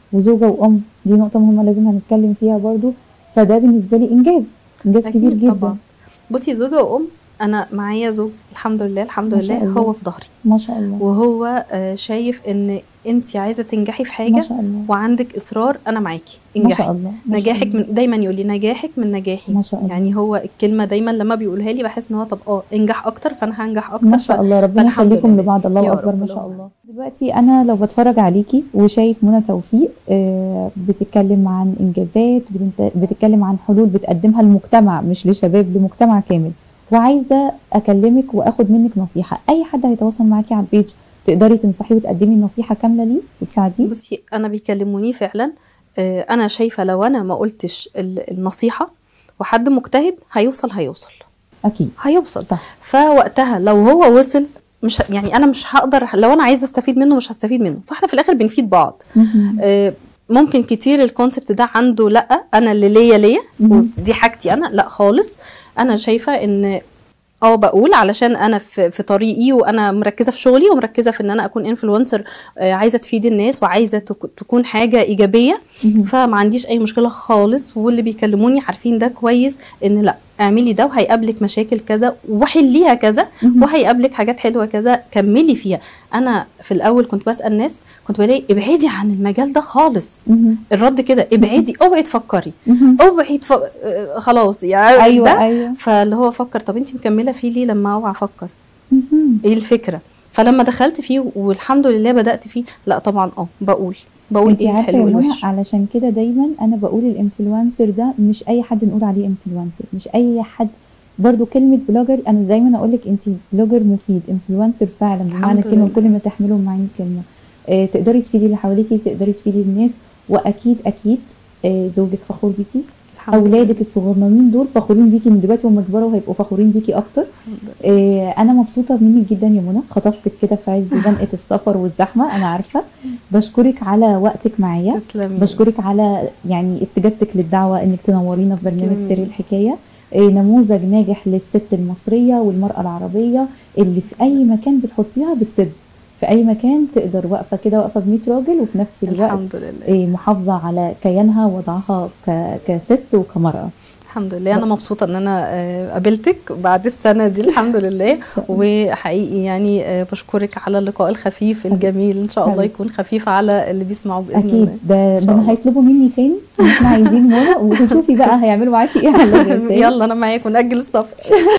وزوجه وام دي نقطه مهمه لازم هنتكلم فيها برضو فده بالنسبه لي انجاز انجاز كبير أكيد جدا طبعا بصي زوجة وأم أنا معايا زوج الحمد لله الحمد ما شاء لله الله. هو في ظهري ما شاء الله وهو آه، شايف إن أنت عايزة تنجحي في ما حاجة شاء الله وعندك إصرار أنا معاكي ما انجحي شاء الله ما شاء نجاحك الله. من دايما يقول لي نجاحك من نجاحي ما شاء الله. يعني هو الكلمه دايما لما بيقولها لي بحس ان هو طب اه انجح اكتر فانا هنجح اكتر ما شاء الله ربنا فالحمد يخليكم لله. لبعض الله يا اكبر رب ما شاء اللهم الله دلوقتي انا لو بتفرج عليكي وشايف منى توفيق آه، بتتكلم عن انجازات بتنت- بتتكلم عن حلول بتقدمها للمجتمع مش لشباب لمجتمع كامل وعايزه اكلمك واخد منك نصيحه اي حد هيتواصل معاكي على البيج تقدري تنصحيه وتقدمي نصيحه كامله ليه وتساعديه بصي انا بيكلموني فعلا آه، انا شايفه لو انا ما قلتش ال- النصيحه وحد مجتهد هيوصل هيوصل اكيد هيوصل صح فوقتها لو هو وصل مش ه- يعني انا مش هقدر لو انا عايزه استفيد منه مش هستفيد منه فاحنا في الاخر بنفيد بعض مهم. آه، ممكن كتير الكونسبت ده عنده لا انا اللي ليا ليا مهم. دي حاجتي انا لا خالص انا شايفه ان اه بقول علشان انا في, في طريقي وانا مركزه في شغلي ومركزه في ان انا اكون انفلونسر عايزه تفيد الناس وعايزه تك- تكون حاجه ايجابيه مهم. فما عنديش اي مشكله خالص واللي بيكلموني عارفين ده كويس ان لا اعملي ده وهيقابلك مشاكل كذا وحليها كذا مهم. وهيقابلك حاجات حلوه كذا كملي فيها انا في الاول كنت بسال ناس كنت بلاقي ابعدي عن المجال ده خالص مهم. الرد كده ابعدي اوعي تفكري مهم. اوعي تف... آه، خلاص يعني ايوه ده ايوه فاللي هو فكر طب انت مكمله فيه ليه لما اوعى افكر مهم. ايه الفكره فلما دخلت فيه والحمد لله بدات فيه لا طبعا اه بقول بقول انت ايه عارفه يا الحلو منى والوحش علشان كده دايما انا بقول الانفلونسر ده مش اي حد نقول عليه انفلونسر مش اي حد برضو كلمة بلوجر أنا دايما أقول لك أنت بلوجر مفيد انفلونسر فعلا بمعنى الحمد الكلمة لله. بكل ما تحمله معين الكلمة آه تقدري تفيدي اللي حواليكي تقدري تفيدي الناس وأكيد أكيد آه زوجك فخور بيكي الحمد لله. أولادك الصغننين دول فخورين بيكي من دلوقتي وهم كبروا وهيبقوا فخورين بيكي أكتر الحمد لله. آه، انا مبسوطه منك جدا يا منى خطفتك كده في عز زنقه السفر والزحمه انا عارفه بشكرك على وقتك معايا تسلمي بشكرك على يعني استجابتك للدعوه انك تنورينا في برنامج تسلمي. سر الحكايه آه، نموذج ناجح للست المصريه والمراه العربيه اللي في اي مكان بتحطيها بتسد في اي مكان تقدر واقفه كده واقفه ب 100 راجل وفي نفس الوقت الحمد لله آه، محافظه على كيانها ووضعها ك- كست وكمراه الحمد لله انا مبسوطه ان انا آه، قابلتك بعد السنه دي الحمد لله شاء الله. وحقيقي يعني آه، بشكرك على اللقاء الخفيف الجميل ان شاء الله حبيبتي. يكون خفيف على اللي بيسمعوا باذن اكيد الله ده إن شاء ده الله. هيطلبوا مني تاني ان احنا عايزين منى وتشوفي بقى هيعملوا معاكي ايه على الرسائل يلا انا معاك ونأجل السفر